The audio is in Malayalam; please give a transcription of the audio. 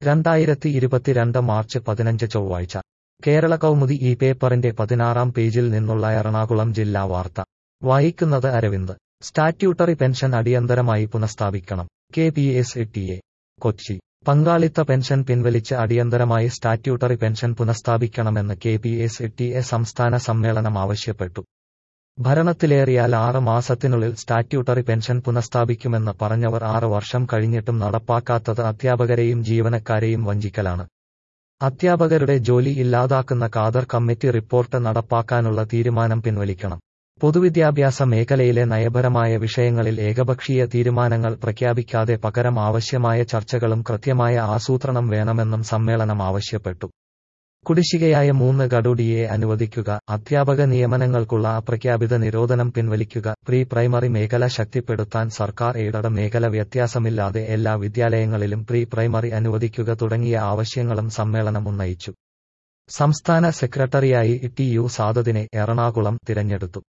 രണ്ടായിരത്തി ഇരുപത്തിരണ്ട് മാർച്ച് പതിനഞ്ച് ചൊവ്വാഴ്ച കേരള കൗമുദി ഈ പേപ്പറിന്റെ പതിനാറാം പേജിൽ നിന്നുള്ള എറണാകുളം ജില്ലാ വാർത്ത വായിക്കുന്നത് അരവിന്ദ് സ്റ്റാറ്റ്യൂട്ടറി പെൻഷൻ അടിയന്തരമായി പുനഃസ്ഥാപിക്കണം K P S T A Kochi പങ്കാളിത്ത പെൻഷൻ പിൻവലിച്ച് അടിയന്തരമായി സ്റ്റാറ്റ്യൂട്ടറി പെൻഷൻ പുനഃസ്ഥാപിക്കണമെന്ന് K P S T A സംസ്ഥാന സമ്മേളനം ആവശ്യപ്പെട്ടു ഭരണത്തിലേറിയാൽ ആറ് മാസത്തിനുള്ളിൽ സ്റ്റാറ്റ്യൂട്ടറി പെൻഷൻ പുനഃസ്ഥാപിക്കുമെന്ന് പറഞ്ഞവർ ആറ് വർഷം കഴിഞ്ഞിട്ടും നടപ്പാക്കാത്തത് അധ്യാപകരെയും ജീവനക്കാരെയും വഞ്ചിക്കലാണ് അധ്യാപകരുടെ ജോലി ഇല്ലാതാക്കുന്ന കാദർ കമ്മിറ്റി റിപ്പോർട്ട് നടപ്പാക്കാനുള്ള തീരുമാനം പിൻവലിക്കണം പൊതുവിദ്യാഭ്യാസ മേഖലയിലെ നയപരമായ വിഷയങ്ങളിൽ ഏകപക്ഷീയ തീരുമാനങ്ങൾ പ്രഖ്യാപിക്കാതെ പകരം ആവശ്യമായ ചർച്ചകളും കൃത്യമായ ആസൂത്രണം വേണമെന്നും സമ്മേളനം ആവശ്യപ്പെട്ടു കുടിശ്ശികയായ മൂന്ന് ഗഡുഡിയെ അനുവദിക്കുക അധ്യാപക നിയമനങ്ങൾക്കുള്ള അപ്രഖ്യാപിത നിരോധനം പിൻവലിക്കുക പ്രീ പ്രൈമറി മേഖല ശക്തിപ്പെടുത്താൻ സർക്കാർ എയ്ഡഡ് മേഖല വ്യത്യാസമില്ലാതെ എല്ലാ വിദ്യാലയങ്ങളിലും പ്രീ പ്രൈമറി അനുവദിക്കുക തുടങ്ങിയ ആവശ്യങ്ങളും സമ്മേളനം ഉന്നയിച്ചു സംസ്ഥാന സെക്രട്ടറിയായി ടി യു സാദതിനെ എറണാകുളം തിരഞ്ഞെടുത്തു